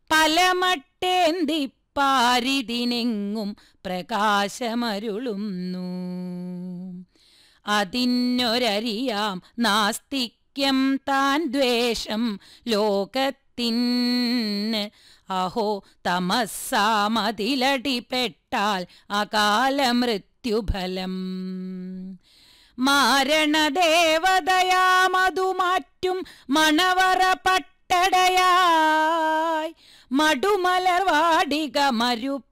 പലമട്ടേന്തി പാരിതിനെങ്ങും പ്രകാശമരുളുന്നു അതിനൊരറിയാം നാസ്തിക്യം താൻ ദ്വേഷം ലോകത്തിന് അഹോ തമസ്സാമതിലടിപ്പെട്ടാൽ അകാല മൃത്യുഫലം മാരണദേവതയാമതു മാറ്റും മണവറ പട്ടടയായി മടുമലർവാടിക മരു